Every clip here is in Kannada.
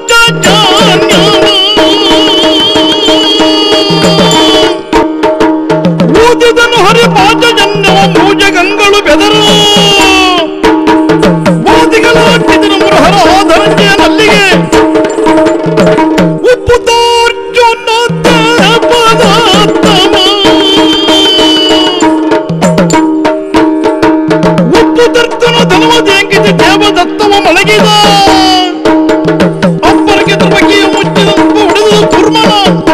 ಊದಿದನು ಹರಿಪಾಚಜನ್ಯವ ಮೂಜಗಂಗಳು ಬೆದರು ವಾದಿಗಳ ಹಾಕಿದನು ಮುರಹರ ಧರಂಜಯ ಮಲ್ಲಿಗೆ ಉಪ್ಪುತಾರ್ಜುನ ಪದಾರ್ಥವ ಉಪ್ಪು ತರ್ತನು ಧನವ ದೇಂಗಿದ ದೇವದತ್ತವ ಮಲಗಿದ ಅಪ್ಪರಿಗೆ ಬಗೆಯ ಮುಚ್ಚಿದ ಉಪ್ಪು ಹೊಡೆದು ಕುರ್ಮನ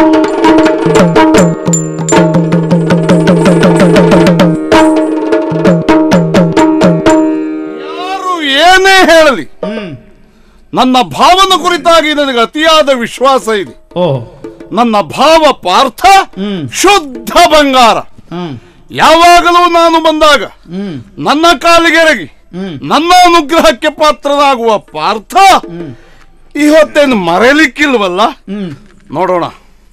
ಯಾರು ಏನೇ ಹೇಳಲಿ ನನ್ನ ಭಾವನ ಕುರಿತಾಗಿ ನನಗೆ ಅತಿಯಾದ ವಿಶ್ವಾಸ ಇದೆ ಓ ನನ್ನ ಭಾವ ಪಾರ್ಥ ಹ್ಮ್. ಶುದ್ಧ ಬಂಗಾರ ಹ್ಮ್ ಯಾವಾಗಲೂ ನಾನು ಬಂದಾಗ ಹ್ಮ್ ನನ್ನ ಕಾಲಿಗೆರಗಿ ಹ್ಮ್ ನನ್ನ ಅನುಗ್ರಹಕ್ಕೆ ಪಾತ್ರನಾಗುವ ಪಾರ್ಥ ಈ ಹೊತ್ತೇನು ಮರೆಯಲಿಕ್ಕಿಲ್ವಲ್ಲ ಹ್ಮ್ ನೋಡೋಣ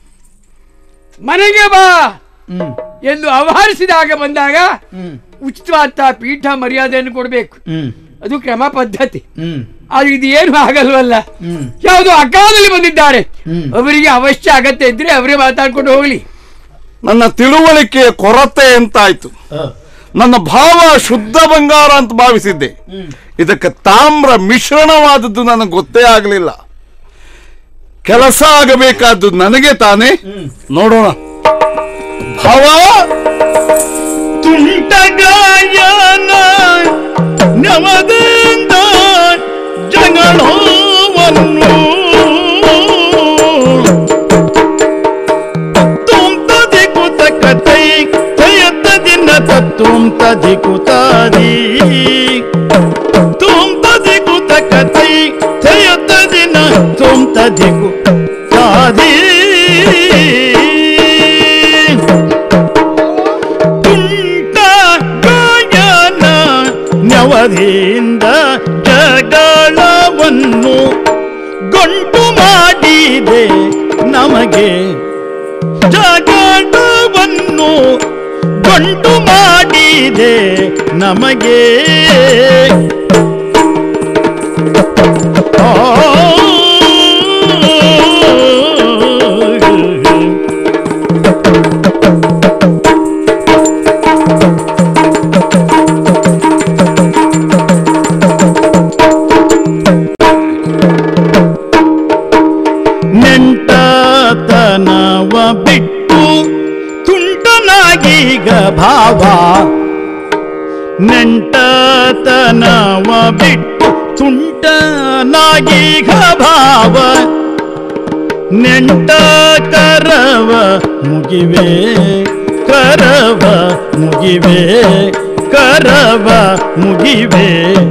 ಮನೆಗೆ ಬಾ ಹ್ಮ್ ಎಂದು ಆಹ್ವಾನಿಸಿದಾಗ ಬಂದಾಗ ಹ್ಮ್ ಉಚಿತವಾದ ಪೀಠ ಮರ್ಯಾದೆಯನ್ನು ಕೊಡಬೇಕು ಹ್ಮ್ ಅದು ಕ್ರಮ ಪದ್ಧತಿ ಹ್ಮ್ ಆದ್ರೆ ಇದು ಏನು ಆಗಲ್ವಲ್ಲ ಹ್ಮ್ ಯಾವುದು ಅಕಾಲದಲ್ಲಿ ಬಂದಿದ್ದಾರೆ ಹ್ಮ್. ಅವರಿಗೆ ಅವಶ್ಯ ಅಗತ್ಯ ಇದ್ರೆ ಅವರೇ ಮಾತಾಡ್ಕೊಂಡು ಹೋಗ್ಲಿ ನನ್ನ ತಿಳುವಳಿಕೆಯ ಕೊರತೆ ಎಂತಾಯ್ತು ನನ್ನ ಭಾವ ಶುದ್ಧ ಬಂಗಾರ ಅಂತ ಭಾವಿಸಿದ್ದೆ ಇದಕ್ಕೆ ತಾಮ್ರ ಮಿಶ್ರಣವಾದದ್ದು ನನಗೆ ಗೊತ್ತೇ ಆಗಲಿಲ್ಲ ಕೆಲಸ ಆಗಬೇಕಾದ್ದು ನನಗೆ ತಾನೇ ನೋಡೋಣ ಭಾವ ತುಂಟಗಾಯನ ನವದಿಂದ ಜಗಳವನ್ನು ತುಂತದಿ ಕುತಕತೈ ತಯತ್ತದಿನ ತುಂತದಿ ಕುತಾದಿ ತುಂತದಿ ಕುತಕತೈ ತಯತ್ತದಿನ ತುಂತದಿ ಕುತಾದಿ ತುಂಟ ಗಾಯನ ನವಧಿಯಿಂದ ಜಗಳವನ್ನು ಗಂಟು ಮಾಡಿದೆ ನಮಗೆ ಜಗಳವನ್ನು ಗಂಟು ಮಾಡಿದೆ ನಮಗೆ ಆ ನೆಂಟತನವ ಬಿಟ್ಟು ತುಂಟನಾಗೀಗ ಭಾವ ನೆಂಟತನವ ಬಿಟ್ಟು ತುಂಟನಾಗೀಗ ಭಾವ ನೆಂಟ ಕರವ ಮುಗಿವೆ ಕರವ ಮುಗಿವೆ ಕರವ ಮುಗಿವೆ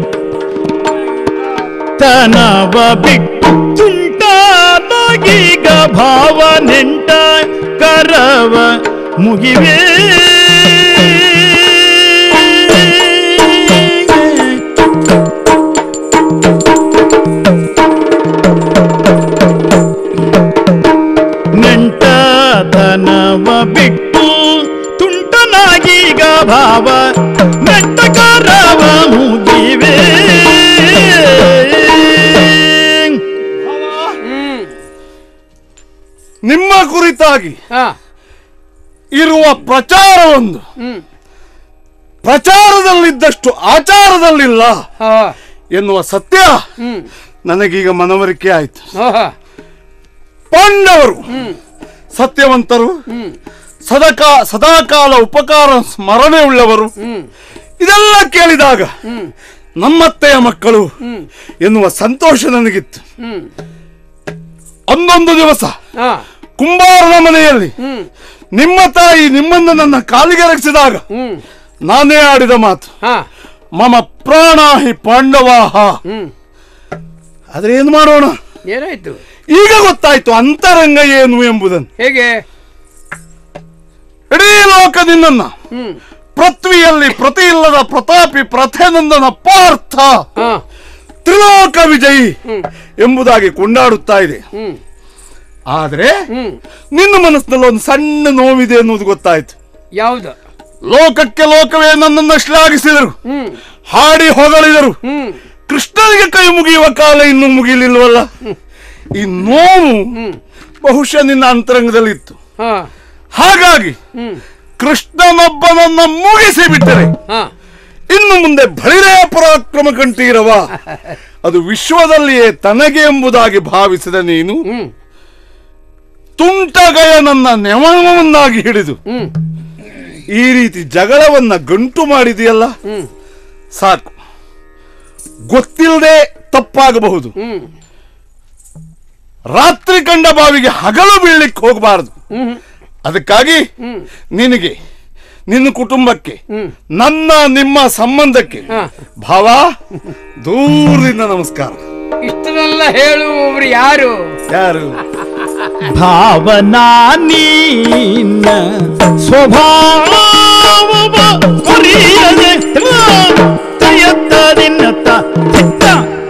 ತನವ ಬಿಟ್ಟು ತುಂಟಾನಾಗೀಗ ಭಾವ ನೆಂಟ ಕರವ ಮುಗಿವೆ ನೆಂಟತನವ ಬಿಟ್ಟು ತುಂಟನಾಗೀಗ ಭಾವ ನೆಟ್ಟ ಕರವ ಮುಗಿವೆ ಹ್ಮ್ ನಿಮ್ಮ ಕುರಿತಾಗಿ ಹಾ ಇರುವ ಪ್ರಚಾರವೊಂದು ಹ್ಮ್ ಪ್ರಚಾರದಲ್ಲಿದ್ದಷ್ಟು ಆಚಾರದಲ್ಲಿಲ್ಲ ಹಾ ಎನ್ನುವ ಸತ್ಯ ಹ್ಮ್ ನನಗೀಗ ಮನವರಿಕೆ ಆಯ್ತು ಓಹೋ ಪಾಂಡವರು ಹ್ಮ್ ಸತ್ಯವಂತರು ಹ್ಮ್ ಸದಕಾ ಸದಾಕಾಲ ಉಪಕಾರ ಸ್ಮರಣೆ ಉಳ್ಳವರು ಹ್ಮ್ ಇದೆಲ್ಲ ಕೇಳಿದಾಗ ಹ್ಮ್ ನಮ್ಮತ್ತೆಯ ಮಕ್ಕಳು ಹ್ಮ್ ಎನ್ನುವ ಸಂತೋಷ ನನಗಿತ್ತು ಹ್ಮ್ ಒಂದೊಂದು ದಿವಸ ಹಾ ಕುಂಬಾರನ ಮನೆಯಲ್ಲಿ ಹ್ಮ್ ನಿಮ್ಮ ತಾಯಿ ನಿಮ್ಮನ್ನು ನನ್ನ ಕಾಲಿಗೆ ರಕ್ಷಿಸಿದಾಗ ಹ್ಮ್ ನಾನೇ ಆಡಿದ ಮಾತು ಹಾ ಮಮ ಪ್ರಾಣ ಹಿ ಪಾಂಡವಾಹ ಹ್ಮ್ ಆದ್ರೆ ಏನು ಮಾಡೋಣ ಏನಾಯ್ತು ಈಗ ಗೊತ್ತಾಯ್ತು ಅಂತರಂಗ ಏನು ಎಂಬುದನ್ನು ಹೇಗೆ ಇಡೀ ಲೋಕ ನಿನ್ನನ್ನ ಹ್ಮ್ ಪೃಥ್ವಿಯಲ್ಲಿ ಪ್ರತಿ ಇಲ್ಲದ ಪ್ರತಾಪಿ ಪ್ರಥೆನಂದನ ಪಾರ್ಥ ಹಾ ತ್ರಿಲೋಕ ವಿಜಯಿ ಹ್ಮ್ ಎಂಬುದಾಗಿ ಕೊಂಡಾಡುತ್ತಾ ಇದೆ ಹ್ಮ್ ಆದ್ರೆ ಹ್ಮ್ ನಿನ್ನ ಮನಸ್ಸಿನಲ್ಲಿ ಒಂದು ಸಣ್ಣ ನೋವಿದೆ ಎನ್ನುವುದು ಗೊತ್ತಾಯ್ತು ಯಾವ್ದು ಲೋಕಕ್ಕೆ ಲೋಕವೇ ನನ್ನನ್ನು ಶ್ಲಾಘಿಸಿದರು ಹ್ಮ್ ಹಾಡಿ ಹೊಗಳಿದರು ಹ್ಮ್ ಕೃಷ್ಣನಿಗೆ ಕೈ ಮುಗಿಯುವ ಕಾಲ ಇನ್ನೂ ಮುಗಿಲಿಲ್ವಲ್ಲ ಈ ನೋವು ಬಹುಶಃ ನಿನ್ನ ಅಂತರಂಗದಲ್ಲಿತ್ತು ಹಾ ಹಾಗಾಗಿ ಹ್ಮ್ ಕೃಷ್ಣನೊಬ್ಬನನ್ನ ಮುಗಿಸಿ ಬಿಟ್ಟರೆ ಹಾ ಇನ್ನು ಮುಂದೆ ಬಳಿರೇ ಪರಾಕ್ರಮ ಕಂಠೀರವ ಅದು ವಿಶ್ವದಲ್ಲಿಯೇ ತನಗೆ ಎಂಬುದಾಗಿ ಭಾವಿಸಿದ ನೀನು ಹ್ಮ್ ತುಂಟಗಯನನ್ನ ನೆವವನ್ನಾಗಿ ಹಿಡಿದು ಹ್ಮ್ ಈ ರೀತಿ ಜಗಳವನ್ನ ಗಂಟು ಮಾಡಿದೆಯಲ್ಲ ಹ್ಮ್ ಸಾಕು ಗೊತ್ತಿಲ್ಲದೆ ತಪ್ಪಾಗಬಹುದು ಹ್ಮ್ ರಾತ್ರಿ ಕಂಡ ಬಾವಿಗೆ ಹಗಲು ಬೀಳ್ಲಿಕ್ಕೆ ಹೋಗಬಾರದು ಹ್ಮ್ ಅದಕ್ಕಾಗಿ ಹ್ಮ್ ನಿನಗೆ ನಿನ್ನ ಕುಟುಂಬಕ್ಕೆ ಹ್ಮ್ ನನ್ನ ನಿಮ್ಮ ಸಂಬಂಧಕ್ಕೆ ಹಾ. ಭಾವ ದೂರದಿಂದ ನಮಸ್ಕಾರ ಇಷ್ಟನ್ನೆಲ್ಲ ಹೇಳುವವರು ಯಾರು ಯಾರು ಭಾವನಾ ನೀನ ಸ್ವಭಾವವ ಅರಿಯದೆ ತಯತ್ತದಿನ್ನತ್ತ ಚಿತ್ತ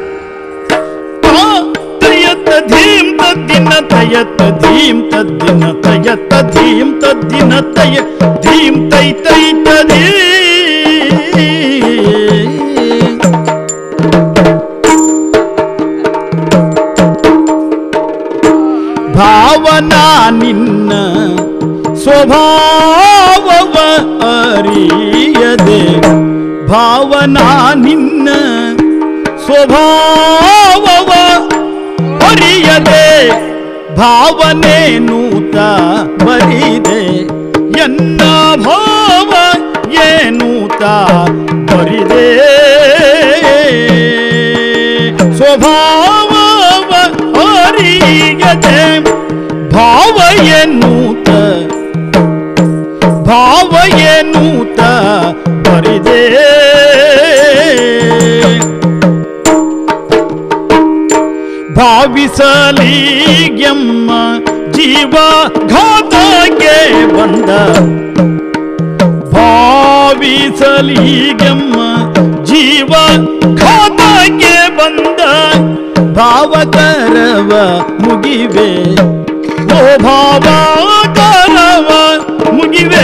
ಆ ತಯತ್ತ ಧೀಂ ತದ್ದಿನ ತಯತ್ತ ಧೀಂ ತದ್ದಿನ ತಯತ್ತ ಧೀಂ ತದ್ದಿನ ತಯ ಧೀಂ ತೈ ತೈ ತದೇ ಭಾವನಾ ನಿನ್ನ ಸ್ವಭಾವವ ಅರಿಯದೆ ಭಾವನಾ ನಿನ್ನ ಸ್ವಭಾವವ ಅರಿಯದೆ ಭಾವನೆ ನೂತ ಬರಿದೆ ಎನ್ನ ಭಾವ ಏನೂತ ಬರಿದೆ ಸ್ವಭಾವವ ಅರಿಯದೆ ಭಾವ ಎನ್ನೂತ ಭಾವ ಎನ್ನೂತ ಬರಿದೆ ಭಾವಿಸಲೀಗ್ಯಮ್ಮ ಜೀವ ಘಾತಕ್ಕೆ ಬಂದ ಭಾವಿಸಲೀಗಮ್ಮ ಜೀವ ಘಾತಕ್ಕೆ ಬಂದ ಭಾವಕರವ ಮುಗಿವೆ ಓ ಭಾವಕರವ ಮುಗಿವೆ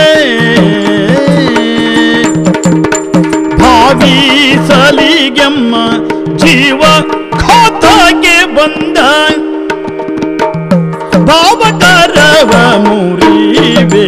ಭಾವಿಸಲಿಗೆಮ್ಮ ಜೀವ ಖಾತಾಗೆ ಬಂದ ಭಾವಕರವ ಮುರಿವೆ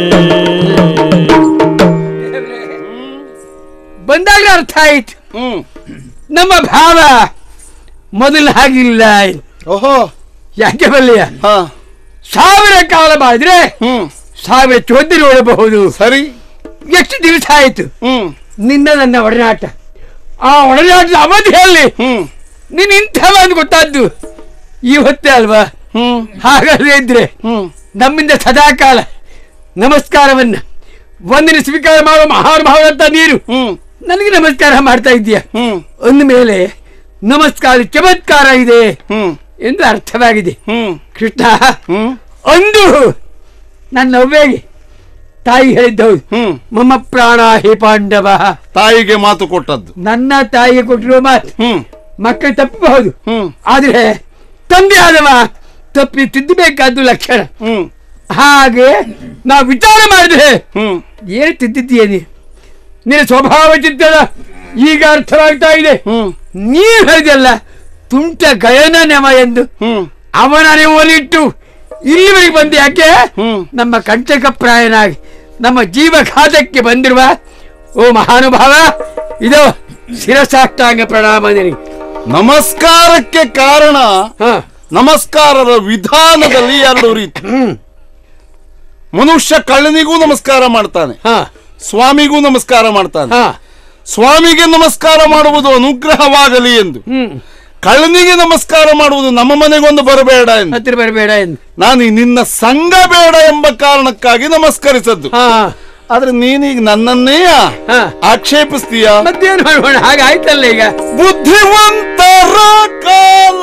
ಬಂದಾಗ ಅರ್ಥ ಆಯ್ತು ಹ್ಮ್ ನಮ್ಮ ಭಾವ ಮೊದಲು ಹಾಗಿಲ್ಲ ಓಹೋ ಯಾಕೆ ಬಲ್ಲಿಯ ಹಾ ಸಾವಿರ ಕಾಲ ಮಾಡಿದ್ರೆ ಹ್ಮ್ ಸಾವಿರ ಚೋದ್ಯ ನೋಡಬಹುದು ಸರಿ ಎಷ್ಟು ದಿವಸ ಆಯ್ತು ಹ್ಮ್ ನಿನ್ನ ನನ್ನ ಒಡನಾಟ ಆ ಒಡನಾಟದ ಅವಧಿಯಲ್ಲಿ ಹ್ಮ್ ನೀನ್ ಇಂಥವ ಅಂತ ಗೊತ್ತಾದ್ದು ಇವತ್ತೇ ಅಲ್ವಾ ಹ್ಮ್ ಹಾಗಾದ್ರೆ ಇದ್ರೆ ಹ್ಮ್ ನಮ್ಮಿಂದ ಸದಾಕಾಲ ನಮಸ್ಕಾರವನ್ನ ವಂದನೆ ಸ್ವೀಕಾರ ಮಾಡುವ ಮಹಾನುಭಾವದಂತ ನೀರು ಹ್ಮ್ ನನಗೆ ನಮಸ್ಕಾರ ಮಾಡ್ತಾ ಇದ್ದೀಯ ಹ್ಮ್ ಅಂದ ಮೇಲೆ ನಮಸ್ಕಾರ ಚಮತ್ಕಾರ ಇದೆ ಹ್ಮ್ ಎಂದು ಅರ್ಥವಾಗಿದೆ ಹ್ಮ್ ಕೃಷ್ಣ ಹ್ಮ್ ಅಂದು ನನ್ನ ಅವ್ವೆಗೆ ತಾಯಿ ಹೇಳಿದ್ದೌದು ಹ್ಮ್ ಮಮ್ಮ ಪ್ರಾಣ ಹೇ ಪಾಂಡವ ತಾಯಿಗೆ ಮಾತು ಕೊಟ್ಟದ್ದು ನನ್ನ ತಾಯಿಗೆ ಕೊಟ್ಟಿರುವ ಮಾತು ಹ್ಮ್ ಮಕ್ಕಳು ತಪ್ಪಬಹುದು ಹ್ಮ್ ಆದ್ರೆ ತಂದೆ ಆದವ ತಪ್ಪಿ ತಿದ್ದಬೇಕಾದ್ದು ಲಕ್ಷಣ ಹ್ಮ್ ಹಾಗೆ ನಾವು ವಿಚಾರ ಮಾಡಿದ್ರೆ ಹ್ಮ್ ಏನು ತಿದ್ದಿದ್ದೀಯ ನೀ ನಿನ್ನ ಸ್ವಭಾವ ಚಿತ್ತದ ಈಗ ಅರ್ಥವಾಗ್ತಾ ಇದೆ ಹ್ಮ್ ನೀನು ಹೇಳಿದಲ್ಲ ತುಂಟ ಗಯನ ನೆಮ ಎಂದು ಹ್ಮ್ ಅವನ ನೆವಲಿಟ್ಟು ಇಲ್ಲಿವರೆಗೆ ಬಂದು ಯಾಕೆ ಹ್ಮ್. ನಮ್ಮ ಕಂಟಕ ಪ್ರಾಯನಾಗಿ ನಮ್ಮ ಜೀವಘಾತಕ್ಕೆ ಬಂದಿರುವ ಓ ಮಹಾನುಭಾವ ಇದು ಶಿರಸಾಷ್ಟಾಂಗ ಪ್ರಣಾಮ ನಿನಗೆ ನಮಸ್ಕಾರಕ್ಕೆ ಕಾರಣ ಹ ನಮಸ್ಕಾರದ ವಿಧಾನದಲ್ಲಿ ಎರಡು ರೀತಿ ಹ್ಮ್ ಮನುಷ್ಯ ಕಳ್ಳನಿಗೂ ನಮಸ್ಕಾರ ಮಾಡ್ತಾನೆ ಹ ಸ್ವಾಮಿಗೂ ನಮಸ್ಕಾರ ಮಾಡ್ತಾನೆ ಹ ಸ್ವಾಮಿಗೆ ನಮಸ್ಕಾರ ಮಾಡುವುದು ಅನುಗ್ರಹವಾಗಲಿ ಎಂದು ಹ್ಮ್ ಕಳ್ಳನಿಗೆ ನಮಸ್ಕಾರ ಮಾಡುವುದು ನಮ್ಮ ಮನೆಗೊಂದು ಬರಬೇಡ ಎಂದು ಹತ್ತಿರ ಬರಬೇಡ ಎಂದು ನಾನು ಈ ನಿನ್ನ ಸಂಘ ಬೇಡ ಎಂಬ ಕಾರಣಕ್ಕಾಗಿ ನಮಸ್ಕರಿಸದ್ದು ಹ ಆದ್ರೆ ನೀನೀಗ ನನ್ನನ್ನೇ ಹ ಆಕ್ಷೇಪಿಸ್ತೀಯ ಮತ್ತೇನು ಮಾಡೋಣ ಹಾಗಾಯ್ತಲ್ಲ ಈಗ ಬುದ್ಧಿವಂತರ ಕಾಲ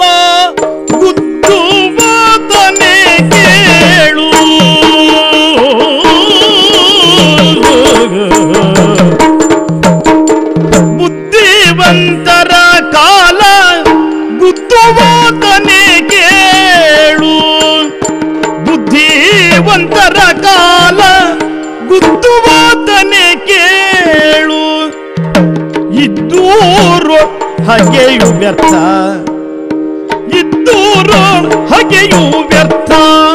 ಬುದ್ಧುವಾದನೆ ಕೇಳು ಬುದ್ಧಿವಂತರ ಕಾಲ ಬುದ್ಧುವಾದನೆ ಕೇಳು ಬುದ್ಧಿವಂತರ ಕಾಲ ಬುದ್ಧುವಾದನೆ ಕೇಳು ಇದ್ದೂರು ಹಾಗೆಯು ವ್ಯರ್ಥ ಇದ್ದೂರು ಹಗೆಯು ವ್ಯರ್ಥ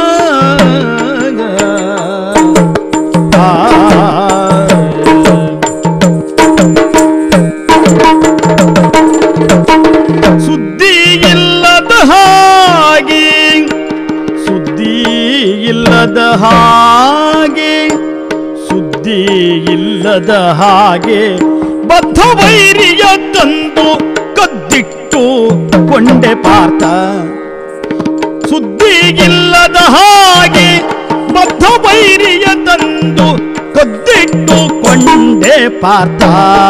ಸುದ್ದಿ ಇಲ್ಲದ ಹಾಗೆ ಸುದ್ದಿ ಇಲ್ಲದ ಹಾಗೆ ಸುದ್ದಿ ಇಲ್ಲದ ಹಾಗೆ ಬದ್ಧ ವೈರಿಯ ತಂದು ಕದ್ದಿಟ್ಟು ಕೊಂಡೆ ಪಾರ್ಥ ಸುದ್ದಿ ಇಲ್ಲದ ಹಾಗೆ ಬದ್ಧ ವೈರಿಯ ತಂದು ಕದ್ದಿಟ್ಟು ಕೊಂಡೆ ಪಾರ್ಥ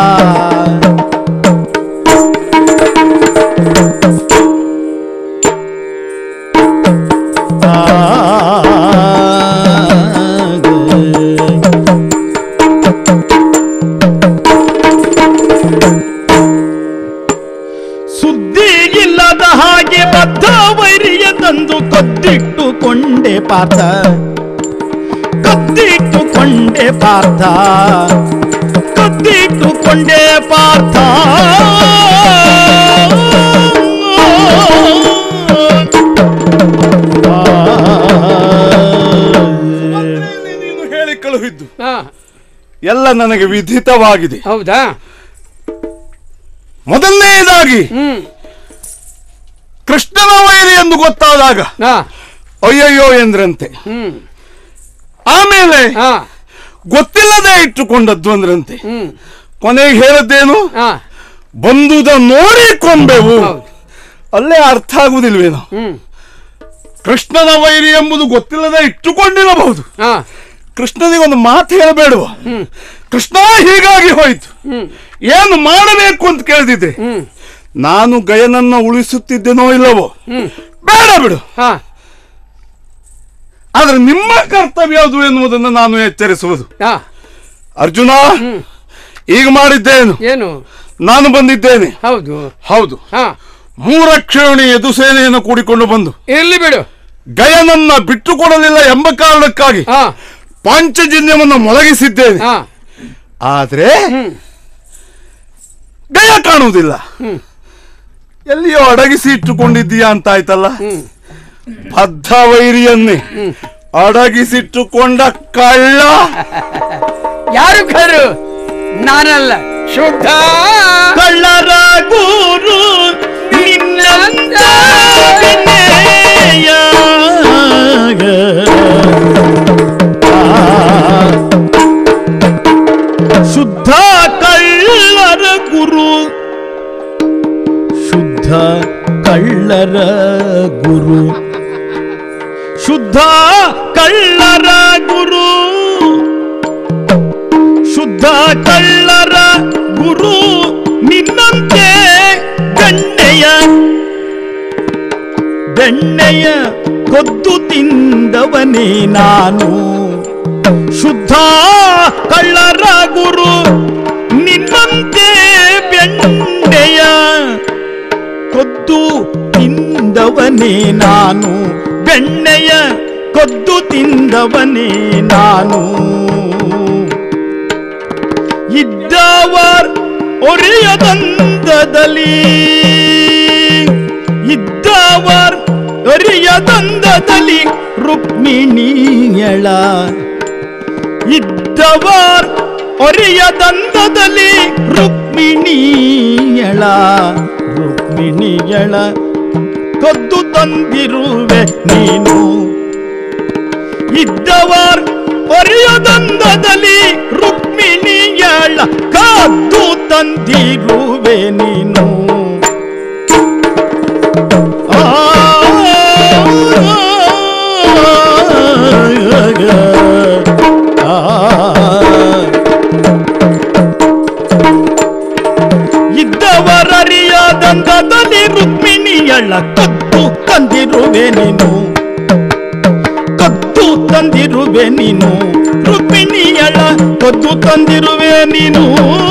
ಸುದ್ದಿ ಇಲ್ಲದ ಹಾಗೆ ಬದ್ಧ ವೈರಿಯ ತಂದು ಕದ್ದಿಟ್ಟುಕೊಂಡೆ ಪಾರ್ಥ ಕದ್ದಿಟ್ಟುಕೊಂಡೆ ಪಾರ್ಥ ಕದ್ದಿಟ್ಟುಕೊಂಡೆ ಪಾರ್ಥ ನೀನು ಹೇಳಿ ಕಳುಹಿದ್ದು ಹಾ ಎಲ್ಲ ನನಗೆ ವಿಧಿತವಾಗಿದೆ ಹೌದಾ ಮೊದಲನೆಯದಾಗಿ ಹ್ಮ್ ಕೃಷ್ಣನ ವೈರಿ ಎಂದು ಗೊತ್ತಾದಾಗ ಹಾ ಅಯ್ಯಯ್ಯೋ ಎಂದ್ರಂತೆ ಹ್ಮ್ ಆಮೇಲೆ ಹಾ ಗೊತ್ತಿಲ್ಲದೆ ಇಟ್ಟುಕೊಂಡದ್ದು ಅಂದ್ರಂತೆ ಹ್ಮ್ ಕೊನೆಗೆ ಹೇಳದ್ದೇನು ಹಾ ಬಂದುದ ನೋಡಿ ಕೊಂಬೆವು ಹೌದು ಅಲ್ಲೇ ಅರ್ಥ ಆಗುವುದಿಲ್ವೇನೋ ಹ್ಮ್ ಕೃಷ್ಣನ ವೈರಿ ಎಂಬುದು ಗೊತ್ತಿಲ್ಲದೆ ಇಟ್ಟುಕೊಂಡಿರಬಹುದು ಹಾ ಕೃಷ್ಣನಿಗೆ ಒಂದು ಮಾತು ಹೇಳಬೇಡುವ ಹ್ಮ್ ಕೃಷ್ಣ ಹೀಗಾಗಿ ಹೋಯ್ತು ಹ್ಮ್ ಏನು ಮಾಡಬೇಕು ಅಂತ ಕೇಳಿದಿದ್ದೆ ಹ್ಮ್ ನಾನು ಗಯನನ್ನ ಉಳಿಸುತ್ತಿದ್ದೇನೋ ಇಲ್ಲವೋ ಹ್ಮ್ ಬೇಡ ಬಿಡು ಹಾ ಆದ್ರೆ ನಿಮ್ಮ ಕರ್ತವ್ಯ ಯಾವುದು ಎನ್ನುವುದನ್ನು ನಾನು ಎಚ್ಚರಿಸುವುದು ಹಾ ಅರ್ಜುನ ಹ್ಮ್ ಈಗ ಮಾಡಿದ್ದೇನು ಏನು ನಾನು ಬಂದಿದ್ದೇನೆ ಹೌದು ಹೌದು ಹಾ ಮೂರಕ್ಷೋಣಿ ಯದುಸೇನೆಯನ್ನು ಕೂಡಿಕೊಂಡು ಬಂದು ಇರ್ಲಿ ಬಿಡು ಗಯನನ್ನ ಬಿಟ್ಟುಕೊಡಲಿಲ್ಲ ಎಂಬ ಕಾರಣಕ್ಕಾಗಿ ಹಾ ಪಾಂಚಜನ್ಯವನ್ನು ಮೊಳಗಿಸಿದ್ದೇನೆ ಹಾ ಆದ್ರೆ ಹ್ಮ್ ಗಯ ಕಾಣುವುದಿಲ್ಲ ಹ್ಮ್ ಎಲ್ಲಿಯೋ ಅಡಗಿಸಿ ಇಟ್ಟುಕೊಂಡಿದ್ದೀಯಾ ಅಂತ ಆಯ್ತಲ್ಲ ಹ್ಮ್ ಬದ್ಧ ವೈರಿಯನ್ನೇ ಅಡಗಿಸಿಟ್ಟುಕೊಂಡ ಕಳ್ಳ ಯಾರು ಕರು ನಾನಲ್ಲ ಶುದ್ಧ ಕಳ್ಳರ ಗುರು ನಿನ್ನಂದ ವಿನಯ. ಶುದ್ಧ ಕಳ್ಳರ ಗುರು ಶುದ್ಧ ಕಳ್ಳರ ಗುರು ಶುದ್ಧ ಕಳ್ಳರ ಗುರು ಶುದ್ಧ ಕಳ್ಳರ ಗುರು ನಿನ್ನಂತೆ ಗಣ್ಣೆಯ ಬೆಣ್ಣೆಯ ಕೊದ್ದು ತಿಂದವನೇ ನಾನು ಶುದ್ಧ ಕಳ್ಳರ ಗುರು ನಿನ್ನಂತೆ ಬೆಣ್ಣೆಯ ಕೊದ್ದು ತಿಂದವನೇ ನಾನು ಬೆಣ್ಣೆಯ ಕೊದ್ದು ತಿಂದವನೇ ನಾನು ಇದ್ದವರ್ ಒರಿಯದಂದದಲ್ಲಿ ಇದ್ದವರ್ ಒರಿಯದಂದದಲ್ಲಿ ರುಕ್ಮಿಣಿಯಳ ಇದ್ದವರ್ ಒರಿಯದಂದದಲ್ಲಿ ರುಕ್ಮಿಣಿಯಳ ರುಕ್ಮಿಣಿಯಳ ಕದ್ದು ತಂದಿರುವೆ ನೀನು ಇದ್ದವರ್ ಒರೆಯದಂದದಲ್ಲಿ ರುಕ್ಮಿಣಿಯಳ ಕದ್ದು ತಂದಿರುವೆ ನೀನು ಆ, ಆ, ಇದ್ದವರರಿಯದಂದದಲ್ಲಿ ರುಕ್ಮಿಣಿಯಳ ಕದ್ದು ತಂದಿರುವೆ ನೀನು ಕದ್ದು ತಂದಿರುವೆ ನೀನು ರುಕ್ಮಿಣಿಯಳ ಕದ್ದು ತಂದಿರುವೆ ನೀನು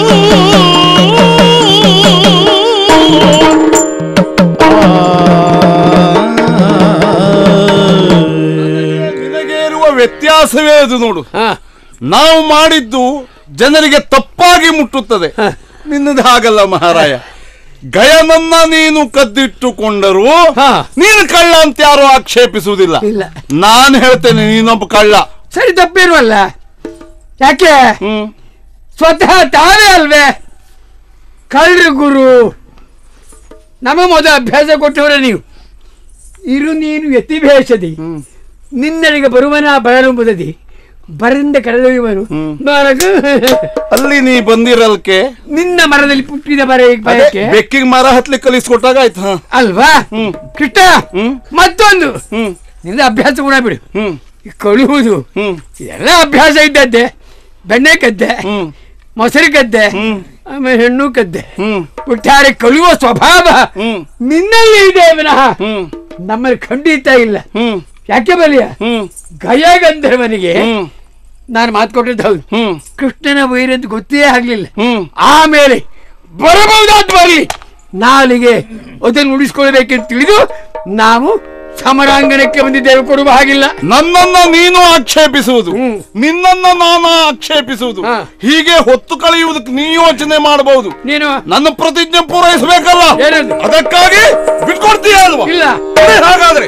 ನಿನಗೆ ಇರುವ ವ್ಯತ್ಯಾಸವೇ ಅದು ನೋಡು ಹಾ ನಾವು ಮಾಡಿದ್ದು ಜನರಿಗೆ ತಪ್ಪಾಗಿ ಮುಟ್ಟುತ್ತದೆ ನಿನ್ನದು ಹಾಗಲ್ಲ ಮಹಾರಾಯ ಗಯನನ್ನ ನೀನು ಕದ್ದಿಟ್ಟುಕೊಂಡರೂ ಹಾ. ನೀನು ಕಳ್ಳ ಅಂತ ಯಾರು ಆಕ್ಷೇಪಿಸುವುದಿಲ್ಲ ಇಲ್ಲ ನಾನು ಹೇಳ್ತೇನೆ ನೀನೊಬ್ಬ ಕಳ್ಳ ಸರಿ ತಪ್ಪಿರುವಲ್ಲ ಯಾಕೆ ಹ್ಮ್ ಸ್ವತಃ ತಾವೇ ಅಲ್ವೇ ಕಳ್ರು ಗುರು ನಮ್ಮ ಮೊದಲ ಅಭ್ಯಾಸ ಕೊಟ್ಟವರೇ ನೀವು ಇರು ನೀನು ಯತಿಭೇಷದಿ ನಿನ್ನರಿಗೆ ಬರುವನ ಬರಲುಂಬುದದಿ ಬರಿಂದ ಕರೆದೊಯ್ಯುವರು ಹ್ಮ್. ಬಾರಕು. ಅಲ್ಲಿ ನೀ ಬಂದಿರಲ್ಕೆ ನಿನ್ನ ಮರದಲ್ಲಿ ಪುಟ್ಟಿದ ಬರ ಅದೇ ಬಯಕೆ ಬೆಕ್ಕಿಗೆ ಮರ ಹತ್ಲಿಕ್ಕೆ ಕಲಿಸ್ಕೊಟ್ಟಾಗ ಆಯ್ತು ಹಾ ಅಲ್ವಾ ಹ್ಮ್. ಕೃಷ್ಣ ಹ್ಮ್. ಮತ್ತೊಂದು ಹ್ಮ್ ನಿನ್ನ ಅಭ್ಯಾಸ ಕೂಡ ಬಿಡು ಹ್ಮ್ ಈ ಕಳುಹುದು ಹ್ಮ್ ಎಲ್ಲ ಅಭ್ಯಾಸ ಇದ್ದದ್ದೆ ಬೆಣ್ಣೆ ಕದ್ದೆ ಹ್ಮ್ ಮೊಸರು ಕದ್ದೆ ಹ್ಮ್ ಆಮೇಲೆ ಹೆಣ್ಣು ಕದ್ದೆ ಹ್ಮ್ ಒಟ್ಟಾರೆ ಕಳುವ ಸ್ವಭಾವ ಹ್ಮ್ ನಿನ್ನಲ್ಲಿ ಇದೆ ವಿನಃ ಹ್ಮ್ ನಮ್ಮಲ್ಲಿ ಖಂಡಿತ ಇಲ್ಲ ಹ್ಮ್ ಯಾಕೆ ಬಲಿಯ ಹ್ಮ್ ಗಯಗಂಧರ್ವನಿಗೆ ಹ್ಮ್ ನಾನು ಮಾತು ಕೊಟ್ಟದ್ದು ಹೌದು ಹ್ಮ್ ಕೃಷ್ಣನ ವೈರಂತ ಗೊತ್ತೇ ಆಗ್ಲಿಲ್ಲ ಹ್ಮ್ ಆಮೇಲೆ ಬರಬಹುದಾದ ಬರಲಿ ನಾಲಿಗೆ ಅದನ್ನು ಉಳಿಸ್ಕೊಳ್ಬೇಕೆಂದು ತಿಳಿದು ನಾವು ಸಮರಾಂಗಣಕ್ಕೆ ಬಂದಿದ್ದೇವೆ ಕೊಡುವ ಹಾಗಿಲ್ಲ ನನ್ನನ್ನ ನೀನು ಆಕ್ಷೇಪಿಸುವುದು ಹ್ಮ್. ನಿನ್ನನ್ನ ನಾನು ಆಕ್ಷೇಪಿಸುವುದು ಹಾ. ಹೀಗೆ ಹೊತ್ತು ಕಳೆಯುವುದಕ್ಕೆ ನೀ ಯೋಚನೆ ಮಾಡಬಹುದು ನೀನು ನನ್ನ ಪ್ರತಿಜ್ಞೆ ಪೂರೈಸಬೇಕಲ್ಲ ಏನದು? ಅದಕ್ಕಾಗಿ ಬಿಟ್ಕೊಡ್ತೀಯ ಅಲ್ವಾ ಇಲ್ಲ ಸರಿ, ಹಾಗಾದ್ರೆ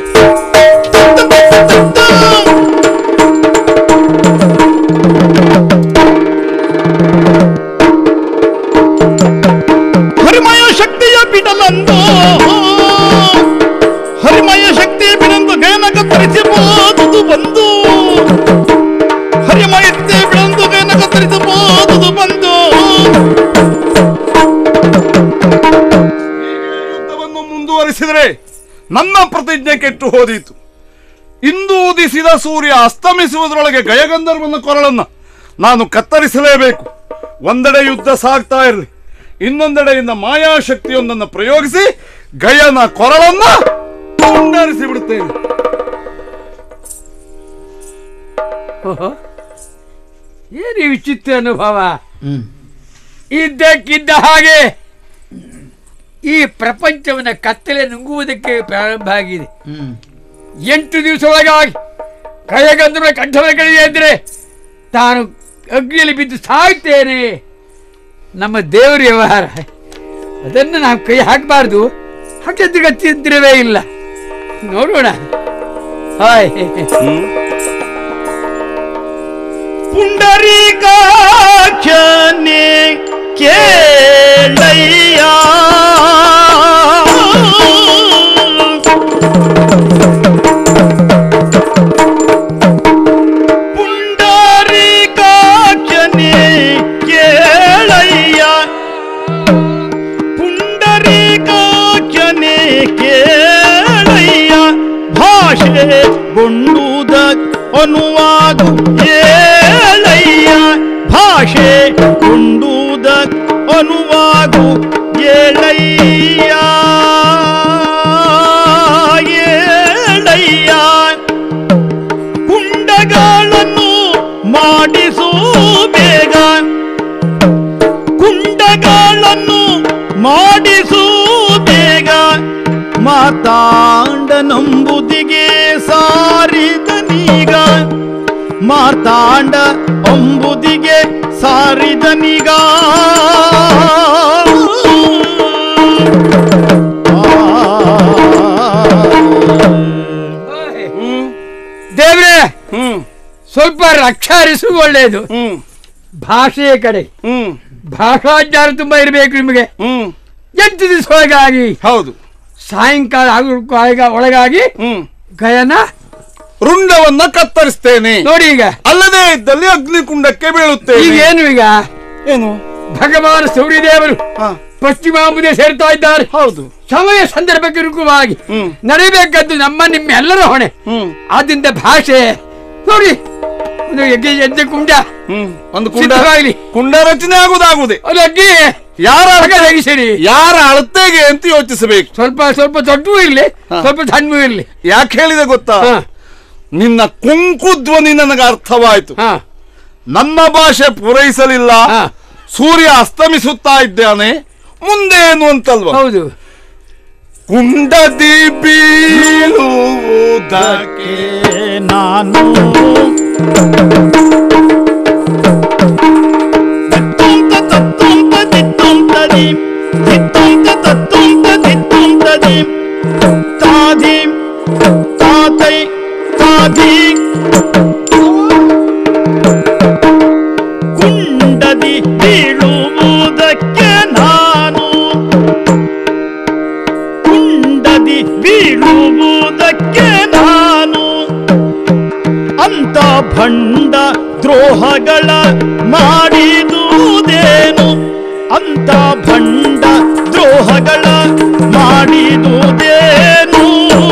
ಹರಿಮಯ ಶಕ್ತಿಯ ಬಿಡಲಂದು ಹರಿಮಯ ಶಕ್ತಿಯ ಬಿಡಂದು ಗಯನ ಕತ್ತರಿಸಬಹುದು ಬಂದು ಹರಿಮಯ ಶಕ್ತಿಯ ಬಿಡಂದು ಗಯನ ಕತ್ತರಿಸಬಹುದು ಬಂದು ಯುದ್ಧವನ್ನು ಮುಂದುವರಿಸಿದರೆ ನನ್ನ ಪ್ರತಿಜ್ಞೆ ಕೆಟ್ಟು ಹೋದೀತು ಇಂದು ಉದಿಸಿದ ಸೂರ್ಯ ಅಸ್ತಮಿಸುವುದರೊಳಗೆ ಗಯಗಂಧರ್ವನ ಕೊರಳನ್ನ ನಾನು ಕತ್ತರಿಸಲೇಬೇಕು ಒಂದೆಡೆ ಯುದ್ಧ ಸಾಗ್ತಾ ಇರಲಿ ಇನ್ನೊಂದೆಡೆಯಿಂದ ಮಾಯಾಶಕ್ತಿಯೊಂದನ್ನು ಪ್ರಯೋಗಿಸಿ ಗಯನ ಕೊರಳನ್ನ ತುಂಡರಿಸಿ ಬಿಡುತ್ತೇನೆ ಓಹೋ. ಏನು ಈ ವಿಚಿತ್ರ ಅನುಭವ ಇದ್ದಕ್ಕಿದ್ದ ಹಾಗೆ ಈ ಪ್ರಪಂಚವನ್ನ ಕತ್ತಲೆ ನುಂಗುವುದಕ್ಕೆ ಪ್ರಾರಂಭ ಆಗಿದೆ ಎಂಟು ದಿವಸ ಒಳಗಾಗಿ ಕೈಗಂದ್ರ ಕಂಠದ ಕಡೆಗೆ ಇದ್ರೆ ತಾನು ಅಗ್ನಿಯಲ್ಲಿ ಬಿದ್ದು ಸಾಯ್ತೇನೆ ನಮ್ಮ ದೇವರ ವ್ಯವಹಾರ ಅದನ್ನು ನಾವು ಕೈ ಹಾಕಬಾರ್ದು ಹಾಕಿದ್ದು ಗತಿದ್ರವೇ ಇಲ್ಲ ನೋಡೋಣ ಹಾಯ್ ಪುಂಡರೀಕಾಕ್ಷನೆ ಕೇಳಯ್ಯ ಪುಂಡರೀಕಾಕ್ಷನೆ ಕೇಳಯ್ಯ ಪುಂಡರೀಕಾಕ್ಷನೆ ಕೇಳಯ್ಯ ಭಾಷೆ ಗೊಂಡುದ ಅನುವಾದು ಏಳಯ್ಯ ಭಾಷೆ ಗೊಂಡುದ ಅನುವಾದು ಏಳಯ್ಯ ಏಳಯ್ಯ ಕುಂಡಗಳನ್ನು ಮಾಡಿಸು ಬೇಗ ಕುಂಡಗಳನ್ನು ಮಾಡಿಸು ಬೇಗ ಮಾತಾಂಡ ನಂಬುದಿಗೆ ಸಾರಿದನೀಗ ಮಾತಾಂಡ ಅಂಬುದಿಗೆ ಸಾರಿದನೀಗ ಹ್ಮ್ ದೇವ್ರೆ ಹ್ಮ್ ಸ್ವಲ್ಪ ರಕ್ಷಾರಿಸು ಒಳ್ಳೆಯದು ಹ್ಮ್ ಭಾಷೆಯ ಕಡೆ ಹ್ಮ್ ಭಾಷಾಜ್ಞಾನ ತುಂಬಾ ಇರಬೇಕು ನಿಮಗೆ ಹ್ಮ್ ಎಂಟು ದಿವಸ ಒಳಗಾಗಿ ಹೌದು ಸಾಯಂಕಾಲ ಆಗೋಕ ಒಳಗಾಗಿ ಹ್ಮ್ ಗಯನ ರುಂಡವನ್ನ ಕತ್ತರಿಸ್ತೇನೆ ನೋಡಿ ಈಗ ಅಲ್ಲದೆ ಇದ್ದಲ್ಲಿ ಅಗ್ನಿಕುಂಡಕ್ಕೆ ಈಗ ಬೀಳುತ್ತೇನೆ ಏನು ಈಗ ಏನು ಭಗವಾನ್ ಸೂರ್ಯದೇವರು ಹಾ ಪಶ್ಚಿಮಾಂಬುದೇ ಸೇರ್ತಾ ಇದ್ದಾರೆ ಹೌದು ಸಮಯ ಸಂದರ್ಭಕ್ಕೆ ಅನುಕೂಲವಾಗಿ ಹ್ಮ್. ನಡಿಬೇಕಾದ್ದು ನಮ್ಮ ನಿಮ್ಮ ಎಲ್ಲರ ಹೊಣೆ ಹ್ಮ್ ಆದ್ರಿಂದ ಭಾಷೆ ನೋಡಿ ಒಂದು ಯಜ್ಞ ಯಜ್ಞ ಕುಂಡ ಹ್ಮ್ ಒಂದು ಕುಂಡ ಸಿದ್ಧವಾಗಲಿ. ಕುಂಡ ರಚನೆ ಆಗುದಾಗುದೆ ಅದು ಅಗ್ನಿ ಯಾರ ತೆಗಿಸಿರಿ ಯಾರ ಅಳತೆಗೆ ಅಂತ ಯೋಚಿಸಬೇಕು ಸ್ವಲ್ಪ ಸ್ವಲ್ಪ ದೊಡ್ಡವೂ ಇರ್ಲಿ ಹಾ. ಸ್ವಲ್ಪ ಸಣ್ಣವೂ ಇರ್ಲಿ ಯಾಕೆ ಹೇಳಿದೆ ಗೊತ್ತಾ ಹಾ ನಿನ್ನ ಕುಂಕು ಧ್ವನಿ ನನಗೆ ಅರ್ಥವಾಯ್ತು ಹಾ ನನ್ನ ಭಾಷೆ ಪೂರೈಸಲಿಲ್ಲ ಹಾ. ಸೂರ್ಯ ಅಸ್ತಮಿಸುತ್ತಾ ಇದ್ದಾನೆ ಮುಂದೆ ಏನು ಅಂತಲ್ವಾ ಹೌದು ಕುಂಡದಿ ಬೀಳುವುದಕ್ಕೆ ನಾನು ತಿತ್ತುಂತ ತತ್ತುಂತ ತಿತ್ತುಂತದಿ ತಿತ್ತುಂತ ತತ್ತ ಸಮಾಧಿ ಕುಂಡದಿ ಬೀಳುವುದಕ್ಕೆ ನಾನು ಕುಂಡದಿ ಬೀಳುವುದಕ್ಕೆ ನಾನು ಅಂತ ಭಂಡ ದ್ರೋಹಗಳ ಮಾಡಿದುದೇನು ಅಂತ ಭಂಡ ದ್ರೋಹಗಳ ಮಾಡಿದುದೇನು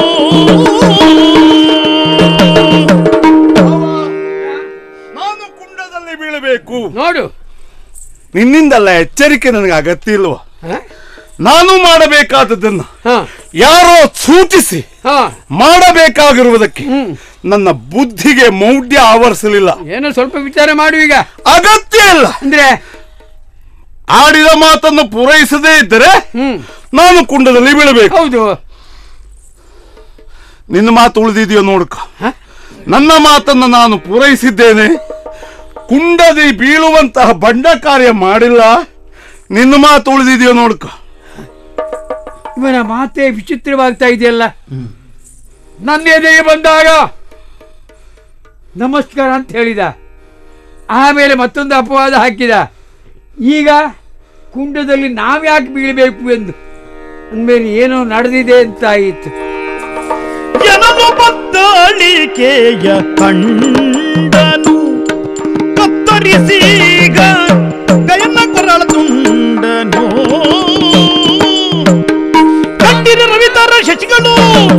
ನಾನು ಕುಂಡದಲ್ಲಿ ಬೀಳಬೇಕು ನೋಡು ನಿನ್ನಿಂದಲ್ಲ ಎಚ್ಚರಿಕೆ ನನಗೆ ಅಗತ್ಯ ಇಲ್ವಾ ಹ? ನಾನು ಮಾಡಬೇಕಾದದ್ದನ್ನು ಹ, ಯಾರೋ ಸೂಚಿಸಿ ಹ. ಮಾಡಬೇಕಾಗಿರುವುದಕ್ಕೆ ಹ್ಮ್. ನನ್ನ ಬುದ್ಧಿಗೆ ಮೌಢ್ಯ ಆವರಿಸಲಿಲ್ಲ ಏನೋ ಸ್ವಲ್ಪ ವಿಚಾರ ಮಾಡು ಈಗ ಅಗತ್ಯ ಇಲ್ಲ ಅಂದ್ರೆ ಆಡಿದ ಮಾತನ್ನು ಪೂರೈಸದೇ ಇದ್ದರೆ ಹ್ಮ್ ನಾನು ಕುಂಡದಲ್ಲಿ ಬೀಳಬೇಕು ಹೌದು ನಿನ್ನ ಮಾತು ಉಳಿದಿದೆಯೋ ನೋಡ್ಕ ಹ? ನನ್ನ ಮಾತನ್ನು ನಾನು ಪೂರೈಸಿದ್ದೇನೆ ಕುಂಡದಿ ಬೀಳುವಂತಹ ಬಂಡ ಕಾರ್ಯ ಮಾಡಿಲ್ಲ ನಿನ್ನ ಮಾತು ಉಳಿದಿದೆಯೋ ನೋಡ್ಕ ಇವನ ಮಾತೇ ವಿಚಿತ್ರವಾಗ್ತಾ ಇದೆಯಲ್ಲ ನನ್ನ ಎದೆಗೆ ಬಂದಾಗ ನಮಸ್ಕಾರ ಅಂತ ಹೇಳಿದ ಆಮೇಲೆ ಮತ್ತೊಂದು ಅಪವಾದ ಹಾಕಿದ ಈಗ ಕುಂಡದಲ್ಲಿ ನಾವ್ಯಾಕೆ ಬೀಳಬೇಕು ಎಂದು ಅಂದ್ಮೇಲೆ ಏನೋ ನಡೆದಿದೆ ಅಂತ ಆಯಿತು ಎನಲು ಬತ್ತಳಿಕೆಯ ಕಂಡನು ಕತ್ತರಿಸೀಗ ಗಯನ ಕೊರಳ ತುಂಡನು ಕಂಡಿರ ರವಿತರ ಶಶಿಗಳು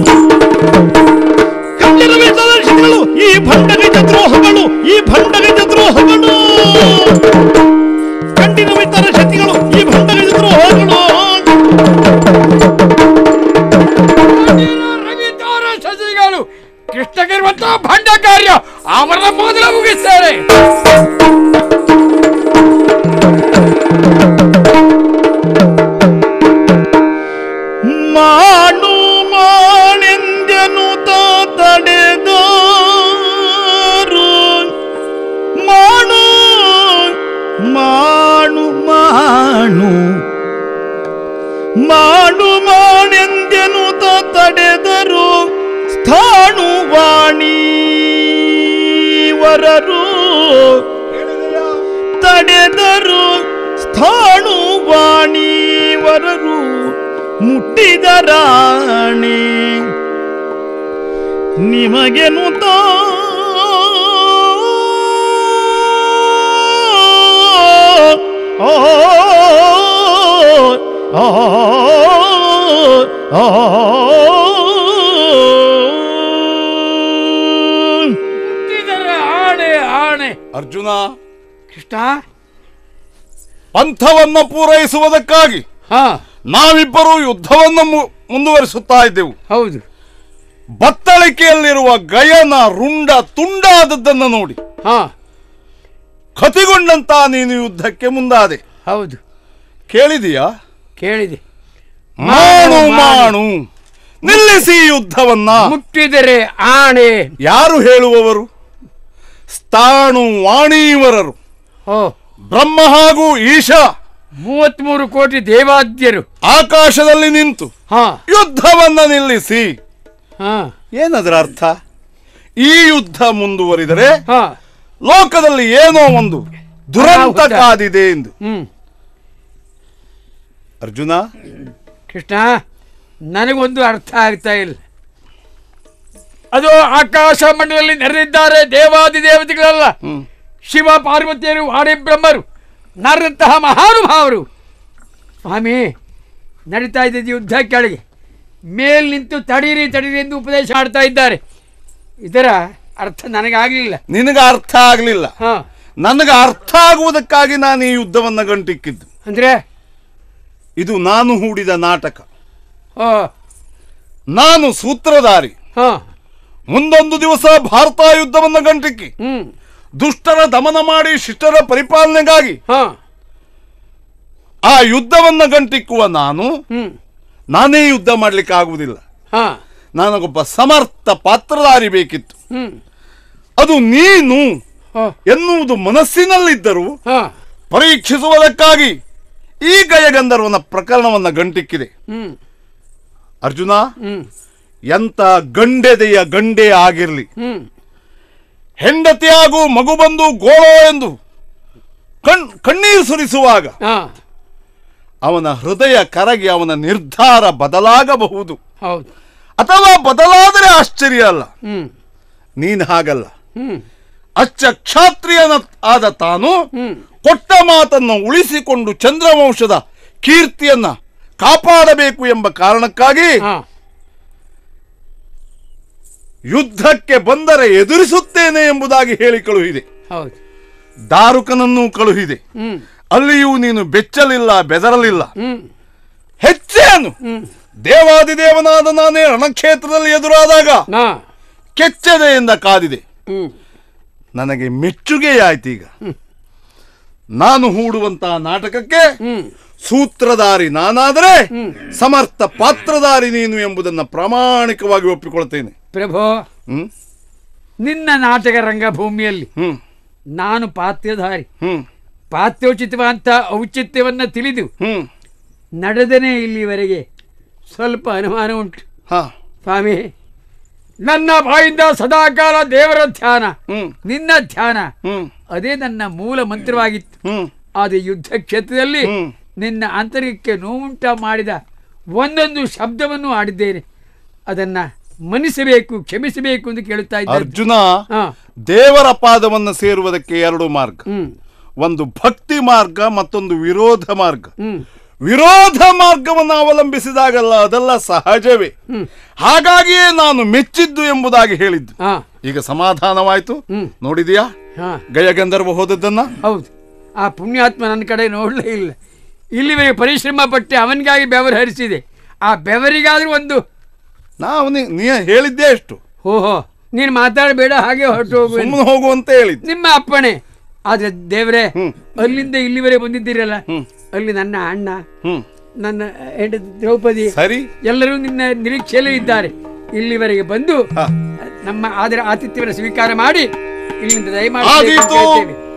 ಕಂಡಿರ ರವಿತರ ಶಶಿಗಳು ಈ ಭಂಡಗಜ ದ್ರೋಹಗಳು ಈ ಭಂಡಗಜ ದ್ರೋಹಗಳು ಕಂಡಿರ ರವಿತರ ಶತಿಗಳು ಈ ಭಂಡಗಜ ದ್ರೋಹಗಳು ರವಿತಾರ ಶಶಿಗಳು ಕೃಷ್ಣಗಿರುವಂತಹ ಭಂಡ ಕಾರ್ಯ ಅವರ ಮೊದಲ ಮುಗಿಸ್ತಾರೆ ಮಾಡು ಮಾಳೆಂದೆನು ತಡೆದರು ಮಾಡು ಮಾಡು ಮಾಡು ಮಾಡು ಮಾಳೆಂದೆನು ತಡೆದರು ಸ್ಥಾಣು ವಾಣಿ ವರರು ತಡೆದರು ಸ್ಥಾಣು ವಾಣಿವರರು ಮುಟ್ಟಿದ ರಾಣಿ ನಿಮಗೆನು ತಾ ಆ, ಆ, ಆ, ಆ. ಮುಟ್ಟಿದರೆ ಆಣೆ ಆಣೆ ಅರ್ಜುನ ಕೃಷ್ಣ ಪಂಥವನ್ನ ಪೂರೈಸುವುದಕ್ಕಾಗಿ ಹಾ ನಾವಿಬ್ಬರು ಯುದ್ಧವನ್ನು ಮು- ಮುಂದುವರಿಸುತ್ತಾ ಇದ್ದೆವು ಹೌದು ಬತ್ತಳಿಕೆಯಲ್ಲಿರುವ ಗಯನ ರುಂಡ ತುಂಡಾದದ್ದನ್ನು ನೋಡಿ ಹಾ ಕತಿಗೊಂಡಂತ ನೀನು ಯುದ್ಧಕ್ಕೆ ಮುಂದಾದೆ ಹೌದು ಕೇಳಿದೀಯಾ ಕೇಳಿದೆ ಮಾಡು ಮಾಡು. ಮಾಡು ನಿಲ್ಲಿಸಿ ಯುದ್ಧವನ್ನ ಮುಟ್ಟಿದರೆ ಆಣೆ ಯಾರು ಹೇಳುವವರು ಸ್ಥಾಣು ವಾಣೀವರರು ಓ ಬ್ರಹ್ಮ ಹಾಗೂ ಈಶ ಮೂವತ್ಮೂರು ಕೋಟಿ ದೇವಾದ್ಯರು ಆಕಾಶದಲ್ಲಿ ನಿಂತು ಹಾ ಯುದ್ಧವನ್ನ ನಿಲ್ಲಿಸಿ ಹಾ ಏನದರ ಅರ್ಥ ಈ ಯುದ್ಧ ಮುಂದುವರಿದರೆ ಹಾ ಲೋಕದಲ್ಲಿ ಏನೋ ಒಂದು ದುರಂತ ಅನಾಹುತ. ಕಾದಿದೆ ಎಂದು ಹ್ಮ್ ಅರ್ಜುನ ಕೃಷ್ಣ ನನಗೊಂದು ಅರ್ಥ ಆಗ್ತಾ ಇಲ್ಲ ಅದು ಆಕಾಶ ಮಂಡಲದಲ್ಲಿ ನೆರೆದಿದ್ದಾರೆ ದೇವಾದಿ ದೇವತೆಗಳಲ್ಲ ಹ್ಮ್. ಶಿವ ಪಾರ್ವತಿಯರು ವಾಣಿ ಬ್ರಹ್ಮರು ನರದಂತಹ ಮಹಾನುಭಾವರು ಸ್ವಾಮಿ ನಡೀತಾ ಇದ್ದಿದ್ದು ಯುದ್ಧ ಕೆಳಗೆ ಮೇಲ್ ನಿಂತು ತಡೀರಿ ತಡೀರಿ ಎಂದು ಉಪದೇಶ ಮಾಡ್ತಾ ಇದ್ದಾರೆ ಇದರ ಅರ್ಥ ನನಗಾಗಲಿಲ್ಲ ನಿನಗೆ ಅರ್ಥ ಆಗ್ಲಿಲ್ಲ ಹಾ ನನಗೆ ಅರ್ಥ ಆಗುವುದಕ್ಕಾಗಿ ನಾನು ಈ ಯುದ್ಧವನ್ನ ಗಂಟಿಕ್ಕಿದ್ದು ಅಂದ್ರೆ ಇದು ನಾನು ಹೂಡಿದ ನಾಟಕ ಓ ನಾನು ಸೂತ್ರಧಾರಿ ಹಾ ಮುಂದೊಂದು ದಿವಸ ಭಾರತ ಯುದ್ಧವನ್ನ ಗಂಟಿಕ್ಕಿ ಹ್ಮ್ ದುಷ್ಟರ ದಮನ ಮಾಡಿ ಶಿಷ್ಟರ ಪರಿಪಾಲನೆಗಾಗಿ ಹಾ ಆ ಯುದ್ಧವನ್ನ ಗಂಟಿಕ್ಕುವ ನಾನು ಹ್ಮ್ ನಾನೇ ಯುದ್ಧ ಮಾಡ್ಲಿಕ್ಕೆ ಆಗುವುದಿಲ್ಲ ಹಾ ನನಗೊಬ್ಬ ಸಮರ್ಥ ಪಾತ್ರಧಾರಿ ಬೇಕಿತ್ತು ಹ್ಮ್ ಅದು ನೀನು ಓ ಎನ್ನುವುದು ಮನಸ್ಸಿನಲ್ಲಿದ್ದರೂ ಹಾ ಪರೀಕ್ಷಿಸುವುದಕ್ಕಾಗಿ ಈ ಗಯಗಂಧರ್ವನ ಪ್ರಕರಣವನ್ನ ಗಂಟಿಕ್ಕಿದೆ ಹ್ಮ್ ಅರ್ಜುನ ಹ್ಮ್ ಎಂತ ಗಂಡೆದೆಯ ಗಂಡೇ ಆಗಿರ್ಲಿ ಹ್ಮ್ ಹೆಂಡತಿ ಹಾಗೂ ಮಗು ಬಂದು ಗೋಳೋ ಎಂದು ಕಣ್ ಕಣ್ಣೀರು ಸುರಿಸುವಾಗ ಹಾ ಅವನ ಹೃದಯ ಕರಗಿ ಅವನ ನಿರ್ಧಾರ ಬದಲಾಗಬಹುದು ಹೌದು ಅಥವಾ ಬದಲಾದರೆ ಆಶ್ಚರ್ಯ ಅಲ್ಲ ಹ್ಮ್ ನೀನು ಹಾಗಲ್ಲ ಹ್ಮ್ ಅಚ್ಚ ಕ್ಷಾತ್ರಿಯನ ಆದ ತಾನು ಹ್ಮ್ ಕೊಟ್ಟ ಮಾತನ್ನು ಉಳಿಸಿಕೊಂಡು ಚಂದ್ರವಂಶದ ಕೀರ್ತಿಯನ್ನ ಕಾಪಾಡಬೇಕು ಎಂಬ ಕಾರಣಕ್ಕಾಗಿ ಹಾ ಯುದ್ಧಕ್ಕೆ ಬಂದರೆ ಎದುರಿಸುತ್ತೇನೆ ಎಂಬುದಾಗಿ ಹೇಳಿ ಕಳುಹಿದೆ ಹೌದು ದಾರುಕನನ್ನು ಕಳುಹಿದೆ ಹ್ಮ್ ಅಲ್ಲಿಯೂ ನೀನು ಬೆಚ್ಚಲಿಲ್ಲ ಬೆದರಲಿಲ್ಲ ಹ್ಮ್ ಹೆಚ್ಚೇನು ಹ್ಮ್ ದೇವಾದಿದೇವನಾದ ನಾನೇ ರಣಕ್ಷೇತ್ರದಲ್ಲಿ ಎದುರಾದಾಗ ನಾ ಕೆಚ್ಚದೆಯಿಂದ ಕಾದಿದೆ ಹ್ಮ್ ನನಗೆ ಮೆಚ್ಚುಗೆಯಾಯ್ತು ಈಗ ನಾನು ಹೂಡುವಂತಹ ನಾಟಕಕ್ಕೆ ಹ್ಮ್ ಸೂತ್ರಧಾರಿ ನಾನಾದರೆ ಹ್ಮ್. ಸಮರ್ಥ ಪಾತ್ರಧಾರಿ ನೀನು ಎಂಬುದನ್ನು ಪ್ರಾಮಾಣಿಕವಾಗಿ ಒಪ್ಪಿಕೊಳ್ತೇನೆ ಪ್ರಭೋ ಹ್ಮ್ ನಿನ್ನ ನಾಟಕ ರಂಗಭೂಮಿಯಲ್ಲಿ ಹ್ಮ್ ನಾನು ಪಾತ್ರಧಾರಿ ಹ್ಮ್ ಪಾತ್ಯೋಚಿತವಂತ ಔಚಿತ್ಯವನ್ನು ತಿಳಿದು ಹ್ಮ್ ನಡೆದನೇ ಇಲ್ಲಿವರೆಗೆ ಸ್ವಲ್ಪ ಅನುಮಾನ ಉಂಟು ಹಾ ಸ್ವಾಮಿ ನನ್ನ ಬಾಯಿಂದ ಸದಾಕಾಲ ದೇವರ ಧ್ಯಾನ ಹ್ಮ್ ನಿನ್ನ ಧ್ಯಾನ ಹ್ಮ್ ಅದೇ ನನ್ನ ಮೂಲ ಮಂತ್ರವಾಗಿತ್ತು ಹ್ಮ್ ಆದರೆ ಯುದ್ಧ ಕ್ಷೇತ್ರದಲ್ಲಿ ಹ್ಮ್. ನಿನ್ನ ಆಂತರಿಕಕ್ಕೆ ನೋವುಂಟ ಮಾಡಿದ ಒಂದೊಂದು ಶಬ್ದವನ್ನು ಆಡಿದ್ದೇನೆ ಅದನ್ನ ಮನ್ನಿಸಬೇಕು ಕ್ಷಮಿಸಬೇಕು ಎಂದು ಕೇಳುತ್ತಾ ಇದ್ದೆ ಅರ್ಜುನ ಹಾ ದೇವರ ಪಾದವನ್ನು ಸೇರುವುದಕ್ಕೆ ಎರಡು ಮಾರ್ಗ ಹ್ಮ್ ಒಂದು ಭಕ್ತಿ ಮಾರ್ಗ ಮತ್ತೊಂದು ವಿರೋಧ ಮಾರ್ಗ ಹ್ಮ್ ವಿರೋಧ ಮಾರ್ಗವನ್ನು ಅವಲಂಬಿಸಿದಾಗಲ್ಲ ಅದೆಲ್ಲ ಸಹಜವೇ ಹ್ಮ್ ಹಾಗಾಗಿಯೇ ನಾನು ಮೆಚ್ಚಿದ್ದು ಎಂಬುದಾಗಿ ಹೇಳಿದ್ದು ಹಾ ಈಗ ಸಮಾಧಾನವಾಯ್ತು ಹ್ಮ್. ನೋಡಿದೀಯಾ ಹಾ ಗಯಗಂಧರ್ವ ಹೋದದ್ದನ್ನ ಹೌದು ಆ ಪುಣ್ಯಾತ್ಮ ನನ್ನ ಕಡೆ ನೋಡಲೇ ಇಲ್ಲ ಇಲ್ಲಿವರೆಗೆ ಪರಿಶ್ರಮ ಪಟ್ಟೆ ಅವನಿಗಾಗಿ ಬೆವರು ಹರಿಸಿದೆ ಆ ಬೆವರಿಗಾದ್ರೂ ಒಂದು ನಾ ಅವನಿಗೆ ನೀ ಹೇಳಿದ್ದೆ ಎಷ್ಟು ಓಹೋ ನೀನು ಮಾತಾಡಬೇಡ ಹಾಗೆ ಹೊರಟು ಹೋಗು ಎಂದು. ಸುಮ್ಮನೆ ಹೋಗುವಂತ ಹೇಳಿದ್ದು ನಿಮ್ಮ ಅಪ್ಪಣೆ ಆದ್ರೆ ದೇವರೇ ಹ್ಮ್. ಅಲ್ಲಿಂದ ಇಲ್ಲಿವರೆಗೆ ಬಂದಿದ್ದೀರಲ್ಲ ಹ್ಮ್. ಅಲ್ಲಿ ನನ್ನ ಅಣ್ಣ ಹ್ಮ್ ನನ್ನ ಹೆಂಡತಿ ದ್ರೌಪದಿ ಸರಿ ಎಲ್ಲರೂ ನಿನ್ನ ನಿರೀಕ್ಷೆಯಲ್ಲೇ ಇದ್ದಾರೆ ಇಲ್ಲಿವರೆಗೆ ಬಂದು ಹಾ. ನಮ್ಮ ಆದರ ಆತಿಥ್ಯವನ್ನು ಸ್ವೀಕಾರ ಮಾಡಿ ಇಲ್ಲಿಂದ ದಯಮಾಡಿ ಆದೀತು. ಕೇಳ್ತೇವೆ.